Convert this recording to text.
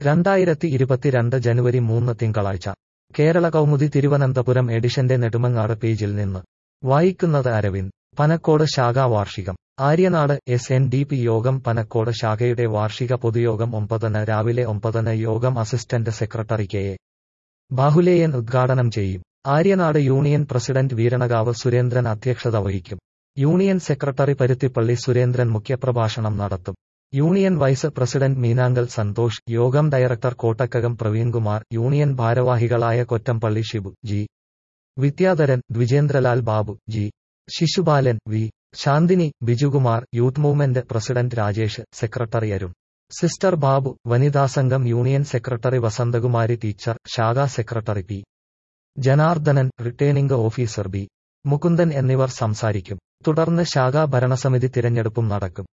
രണ്ടായിരത്തി ഇരുപത്തിരണ്ട് ജനുവരി മൂന്ന് തിങ്കളാഴ്ച കേരള കൗമുദി തിരുവനന്തപുരം എഡിഷന്റെ നെടുമങ്ങാട് പേജിൽ നിന്ന് വായിക്കുന്നത് അരവിന്ദ് പനക്കോട് ശാഖാ വാർഷികം Aryanad S N D P യോഗം പനക്കോട് ശാഖയുടെ വാർഷിക പൊതുയോഗം ഒമ്പതിന് രാവിലെ ഒമ്പതിന് യോഗം assistant secretary K A Bahuleyan ഉദ്ഘാടനം ചെയ്യും ആര്യനാട് യൂണിയൻ പ്രസിഡന്റ് വീരണകാവ് സുരേന്ദ്രൻ അധ്യക്ഷത വഹിക്കും യൂണിയൻ സെക്രട്ടറി പരുത്തിപ്പള്ളി സുരേന്ദ്രൻ മുഖ്യപ്രഭാഷണം നടത്തും union vice president Meenankal Santhosh യോഗം ഡയറക്ടർ കോട്ടക്കകം പ്രവീൺകുമാർ യൂണിയൻ ഭാരവാഹികളായ Kottampally Shibu G Vidyadharan Dwijendralal Babu G Sisupalan V Shanthini Bijukumar youth movement president Rajesh secretary Arun sister Babu വനിതാ സംഘം യൂണിയൻ സെക്രട്ടറി വസന്തകുമാരി ടീച്ചർ ശാഖാ secretary P Janardhanan returning officer B Mukundan എന്നിവർ സംസാരിക്കും തുടർന്ന് ശാഖാ ഭരണസമിതി തിരഞ്ഞെടുപ്പും നടക്കും